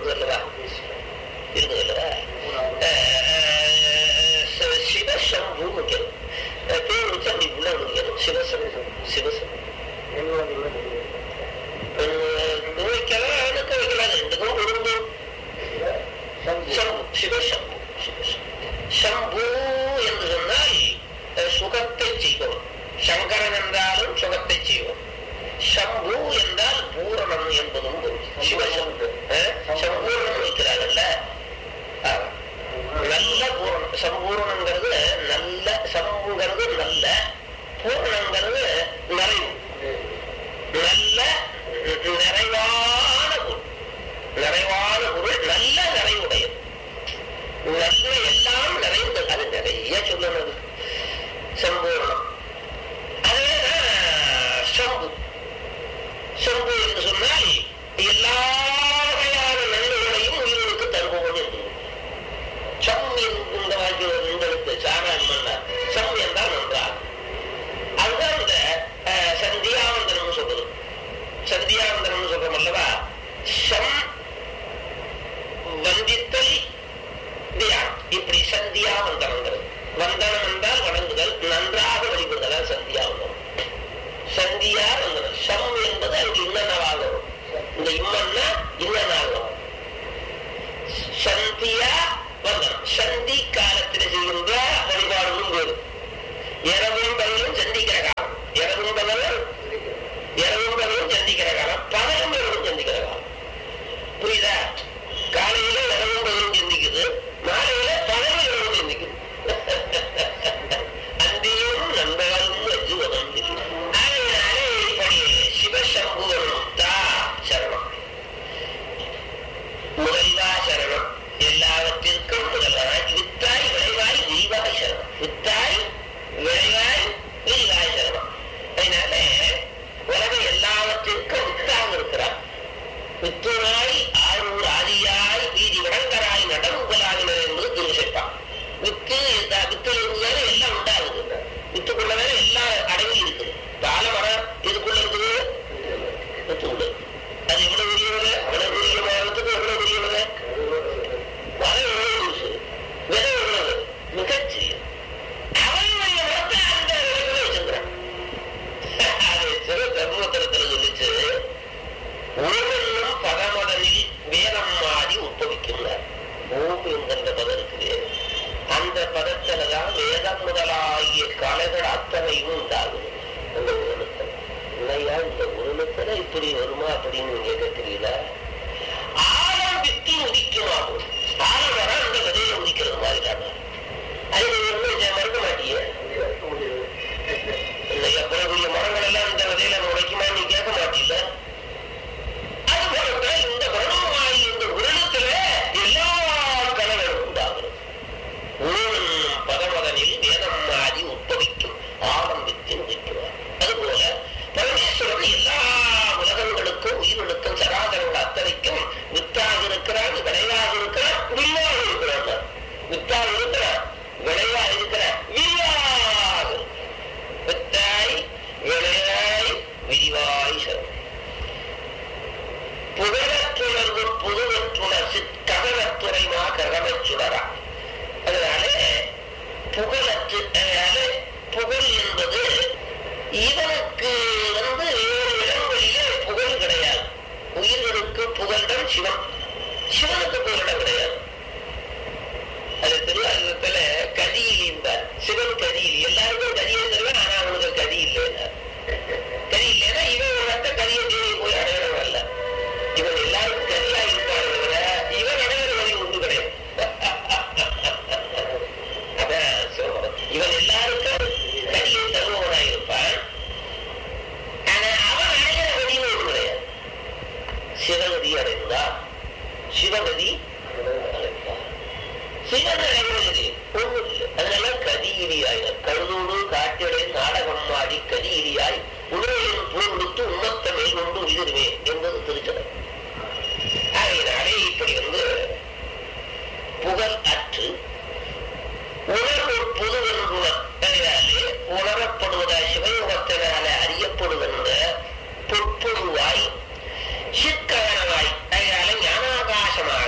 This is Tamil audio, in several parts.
இருக்குது அல்லவா இருக்குது அல்லவா சிவசம்பு வைக்கணும் பேர் வச்சு அப்படி உள்ள வைக்கணும் சிவசம்பு சிவசம்பு வைக்கலாம் எனக்கு வைக்கலாம் ரெண்டுக்கும் பொருந்தும் சம்பு சிவசம்பு சிவசம்பு சம்பு என்று சொன்னால் அஹ், சுகத்தை செய்பவன் சங்கரன் என்றாலும் சுகத்தை செய்வோம் சம்பு என்றால் பூரணம் என்பதும் பொருள் சிவசம்பு அஹ், சம்பூரணம் வைக்கிறாங்கல்ல ஆமா. நல்ல பூரணம் சம்பூரணங்கிறது நல்ல சம்புங்கிறது நல்ல பூரணங்கிறது நிறைவு நல்ல நிறைவான பொருள் நிறைவான பொருள் நல்ல நிறைவுடையது நல்ல எல்லாம் நிறைந்தது அது நிறைய சொல்லணும் சம்பூர்ணம் அதுவேதான் சம்பு சம்பு என்று சொன்னால் எல்லா வகையான நன்மைகளையும் உயிர்களுக்கு தருபவன் என்று சம் என்கின்ற வாழ்க்கை உங்களுக்கு சாராஜ் மன்னர் சம் என்றால் நன்றார் அதுதான் இந்த அஹ், சந்தியாவந்தனம் சொல்றது சந்தியாவந்தனம் சொல்றோம் அல்லவா சம் வந்தித்தல் தியானம் இப்படி சந்தியா வந்தனங்கிறது வந்தனம் என்றால் வணங்குதல் நன்றாக வழிபடுதல் அதான் சந்தியா வந்தனம் சந்தியா வந்தனம் சம் என்பது அங்கு இன்னனவாக வரும் இந்த இம்மன்னா இன்னனாக வரும் சந்தியா வந்தனம் சந்தி காலத்தில் செய்கின்ற வழிபாடுகளும் வேறு இரவும் பகலும் சந்திக்கிற காலம் இரவும் பகலும் இரவும் பகலும் சந்திக்கிற காலம் பகலும் இரவும் சந்திக்கிற காலம் புரியுதா காலையில இரவும் பகலும் சிந்திக்குது மாலையில பகலும் இரவும் சிந்திக்குது அந்தியும் நண்பகலும் வஜுவதம் ஆகையினாலே இப்படி சிவசம்புவன் முக்தா சரணம் முதல்வா சரணம் எல்லாவற்றிற்கும் முதல்வராய் வித்தாய் விளைவாய் விரிவாய் சரணம் வித்தாய் விளைவாய் விரிவாய் சரணம் அதனால உலகம் எல்லாவற்றிற்கும் வித்தாக இருக்கிறார் வித்துனாய் ஆரூர் ஆதியாய் வீதி விடங்கராய் நடவுகளாகினர் என்பது திருவிசைப்பான் வித்து இந்த வித்துல இருந்ததால எல்லாம் உண்டாகுது வித்துக்குள்ளதால எல்லா அடங்கி இருக்குது தாளமரம் இதுக்குள்ள இருக்குது வித்துக்குள்ள அது எவ்வளவு பெரியவங்க அவ்வளவு பெரிய மரத்துக்கு எவ்வளவு பெரியவங்க மரம் எவ்வளவு பெருசு விதை எவ்வளவு மிகச்சிறியது அவனுடைய மரத்தை அந்த விதைகளை வச்சிருக்கிறான் அது சிறு தர்மத்திரத்தில் சொல்லிச்சு ஓமென்னும் பதமதனில் வேதம் மாறி உற்பவிக்கின்றார் ஓம் என்கின்ற பதம் இருக்குது அந்த பதத்தில்தான் வேதம் முதலாகிய கலைகள் அத்தனையும் உண்டாகுது அந்த உருவத்தில் இல்லையா இந்த உருவத்துல இப்படி வருமா அப்படின்னு நீங்க கேட்கிறீங்களா ஆரம்பித்து உதிக்குமாகும் ஆரம்பரம் அந்த விதையில உதிக்கிறது மாதிரி தான் அது நீங்க ஒண்ணும் மறக்க மாட்டீங்க இல்லையா பிறகு மரங்கள் எல்லாம் இந்த விதையில உடைக்குமா நீ கேட்க மாட்டீங்க அதுபோல இந்த பிரணவமாய் இந்த உருளத்துல எல்லா கலைகளும் உண்டாகிறது ஊழல் பதமதனில் வேதம் மாறி உற்பவிக்கும் ஆரம்பித்து உதிக்குவார் அதுபோல பரமேஸ்வரன் எல்லா உலகங்களுக்கும் உயிர்களுக்கும் சராதரங்கள் அத்தனைக்கும் வித்தாக இருக்கிறான் விளைவாக இருக்கிறான் வில்லாக இருக்கிறான் வித்தாக இருக்கிறான் விளைவாக இருக்கிறான் வில்லாக வித்தாய் விளைவாய் விரிவாய் சரம் புகழத்துணர்வு புதுவற்றுணர் ககனத்துறைமா ககனச் சுடரா அதனால புகழற்று அதனால புகழ் என்பது இவனுக்கு வந்து வேறு இடங்களிலே புகழ் கிடையாது உயிர்களுக்கு புகழ்டன் சிவன் சிவனுக்கு புகழிடம் கிடையாது அது திருவாரூரத்துல கதியில் என்பார் சிவன் கதியில் எல்லாருக்கும் கதியை தருவேன் ஆனா அவனுக்கு கதி இல்லைன்னா கதி இல்லைன்னா இவன் உனத்த கதியை தேடி போய் அடையணும் அல்ல இவன் எல்லாருக்கும் கதியா இருப்பாரு தவிர இவன் அடையிற வழி உண்டு கிடையாது அதான் சொல்றேன். இவன் எல்லாருக்கும் கதியை தருபவனாக இருப்பான் ஆனா அவன் அடைகிற கதியும் ஒன்று கிடையாது சிவகதி அடைந்தா சிவகதி அடைந்தார் சிவன் அடைகிறது ஒன்றும் இல்லை அதனால கதியிரியாய் கழுதோடு காட்டிடை நாடகம் ஆடி கதியிரியாய் உணவையும் பூர்வித்து உண்மத்த மேல் கொண்டு உயிர்வே என்பது திருச்சடை ஆகையினாலே இப்படி வந்து புகழ் அற்று உணர்வு பொதுவென்றுணர் அதனாலே உணரப்படுவதாய் சிவயோகத்தினாலே அறியப்படுகின்ற பொற்பொருவாய் சிற்கவனவாய் அதனால ஞானாகாசமாக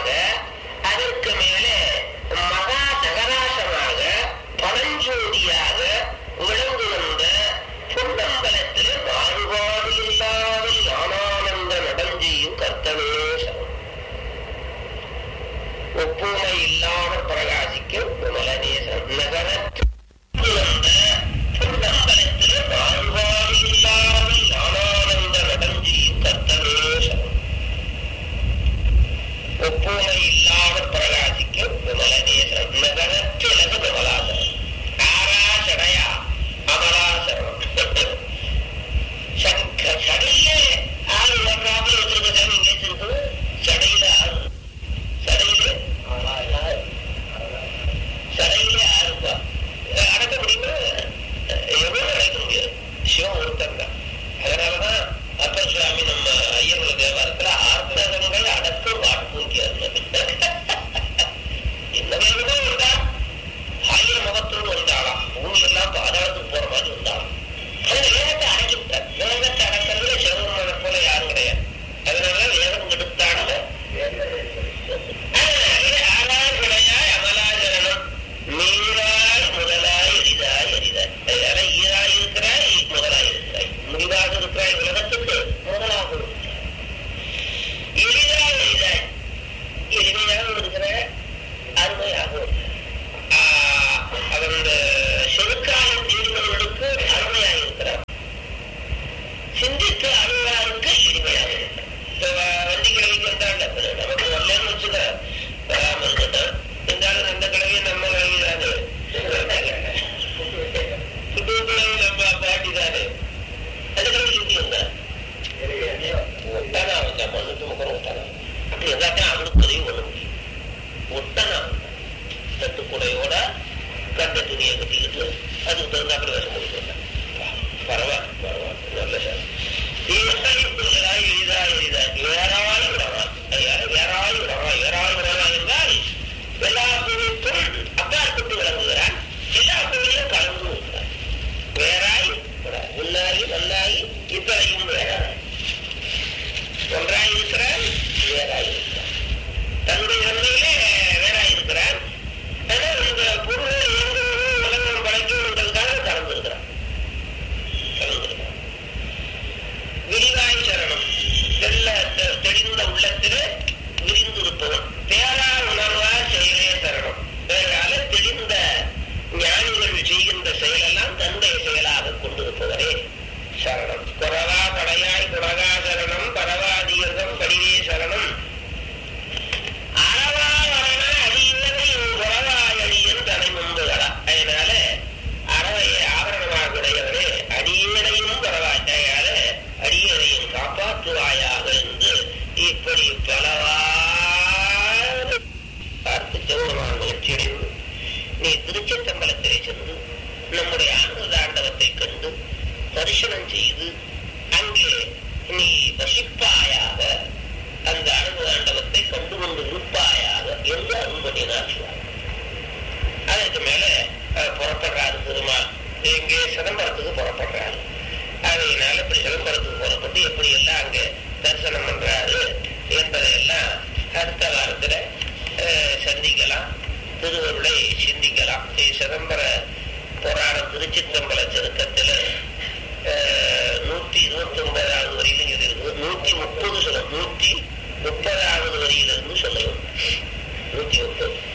அந்த துணியை கட்டிக்கிட்டு அதுக்கு தகுந்தாப்புல வேஷம் போட்டு பரவாயில்ல பரவாயில்ல நல்ல சார் எளிதாய் எளிதாய் எளிதாய் வேறாய் விடவா வேறாய் விடவா வேறாய் விடவா என்றால் எல்லா பொருளுக்கும் அப்பாற்பட்டு விளங்குகிறான் எல்லா பொருளையும் கலந்து இருக்கிறான் வேறாய் விடாய். உன்னாகி நல்லாகி இத்தனையும் வேறாய் ஒன்றாய் இருக்கிறான் வேறாய் இருக்கிறான் தன்னுடைய நன்மையிலே வேறாய் இருக்கிறான் ஆனால் இந்த பொருளை எங்கு உலகம் படைக்கணுன்றதுக்காக கலந்துருக்கிறான் கலந்துருக்கிறான் விரிவாய் சரணம் தெல்ல தெ- தெளிந்த உள்ளத்திலே விரிந்திருப்பவன் பேரா உணர்வா செயலே சரணம் பேரால தெளிந்த ஞானிகள் செய்கின்ற செயலெல்லாம் தன்னுடைய செயலாக கொண்டிருப்பவரே சரணம் குறவா படையாய் குணகா சரணம் பரவாதீர்கம் படிவே சரணம் அறவா வரண அடியதையும் குறவாயடியன் தனை முன்புகளா அதனால அறவையை ஆவரணமாக உடையவனே அடியனையும் பரவாயிட்டாயால அடியனையும் காப்பாற்றுவாயாக என்று இப்படி பலவாறு பார்த்து ஜெவனமாக முயற்சி அடைந்து நீ திருச்செந்தம்பலத்திலே சென்று நம்முடைய ஆனந்த ஆண்டவத்தை கண்டு தரிசனம் செய்து அங்கே நீ வசிப்பாயாக அந்த ஆனந்த ஆண்டவத்தை கண்டு கொண்டு இருப்பாயாக என்று அருள் பண்ணினார் சுவாமி அதற்கு மேல அஹ், புறப்படுறாரு திருமால் இங்கே சிதம்பரத்துக்கு புறப்படுறாரு அதனால இப்படி சிதம்பரத்துக்கு புறப்பட்டு எப்படி எல்லாம் அங்க தரிசனம் பண்றாரு என்பதையெல்லாம் அடுத்த வாரத்துல அஹ், சந்திக்கலாம் திருவருளை சிந்திக்கலாம் இது சிதம்பர புராண திருச்சிற்றம்பல செருக்கத்துல அஹ், நூத்தி இருபத்தி ஒன்பதாவது வரியிலும் இது இருக்குது நூத்தி முப்பது சொல்ல நூத்தி முப்பதாவது வரியிலிருந்து சொல்லணும் நூத்தி முப்பது